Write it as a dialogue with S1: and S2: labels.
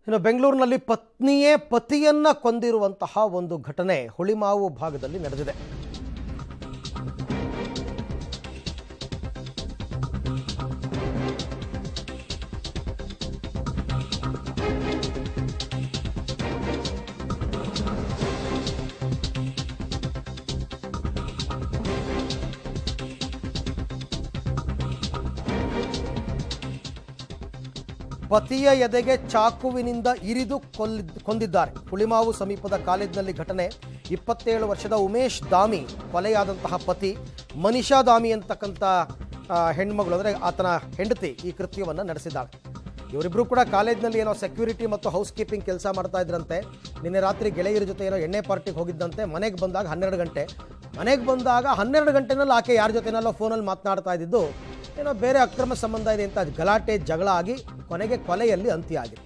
S1: ಇನ್ನು ಬೆಂಗಳೂರಿನಲ್ಲಿ ಪತ್ನಿಯೇ ಪತಿಯನ್ನ ಕೊಂದಿರುವಂತಹ ಒಂದು ಘಟನೆ ಹುಳಿಮಾವು ಭಾಗದಲ್ಲಿ ನಡೆದಿದೆ ಪತಿಯ ಎದೆಗೆ ಚಾಕುವಿನಿಂದ ಇರಿದು ಕೊಲ್ಲಿದ್ ಕೊಂದಿದ್ದಾರೆ ಹುಳಿಮಾವು ಸಮೀಪದ ಕಾಲೇಜಿನಲ್ಲಿ ಘಟನೆ ಇಪ್ಪತ್ತೇಳು ವರ್ಷದ ಉಮೇಶ್ ದಾಮಿ ಕೊಲೆಯಾದಂತಹ ಪತಿ ಮನಿಷಾ ದಾಮಿ ಅಂತಕ್ಕಂಥ ಆ, ಹೆಣ್ಮಗಳು ಅಂದರೆ ಆತನ ಹೆಂಡತಿ ಈ ಕೃತ್ಯವನ್ನು ನಡೆಸಿದ್ದಾಳೆ ಇವರಿಬ್ಬರು ಕೂಡ ಕಾಲೇಜಿನಲ್ಲಿ ಏನೋ ಸೆಕ್ಯೂರಿಟಿ ಮತ್ತು ಹೌಸ್ ಕೀಪಿಂಗ್ ಕೆಲಸ ಮಾಡ್ತಾ ಇದ್ರಂತೆ ನಿನ್ನೆ ರಾತ್ರಿ ಗೆಳೆಯರ ಜೊತೆ ಏನೋ ಎಣ್ಣೆ ಪಾರ್ಟಿಗೆ ಹೋಗಿದ್ದಂತೆ ಮನೆಗೆ ಬಂದಾಗ ಹನ್ನೆರಡು ಗಂಟೆ ಮನೆಗೆ ಬಂದಾಗ ಹನ್ನೆರಡು ಗಂಟೆನಲ್ಲಿ ಆಕೆ ಯಾರ ಜೊತೆನಲ್ಲೋ ಫೋನಲ್ಲಿ ಮಾತನಾಡ್ತಾ ಇದ್ದಿದ್ದು ಏನೋ ಬೇರೆ ಅಕ್ರಮ ಸಂಬಂಧ ಇದೆ ಅಂತ ಗಲಾಟೆ ಜಗಳ ಆಗಿ ಕೊನೆಗೆ ಕೊಲೆಯಲ್ಲಿ ಅಂತ್ಯ ಆಗಿದೆ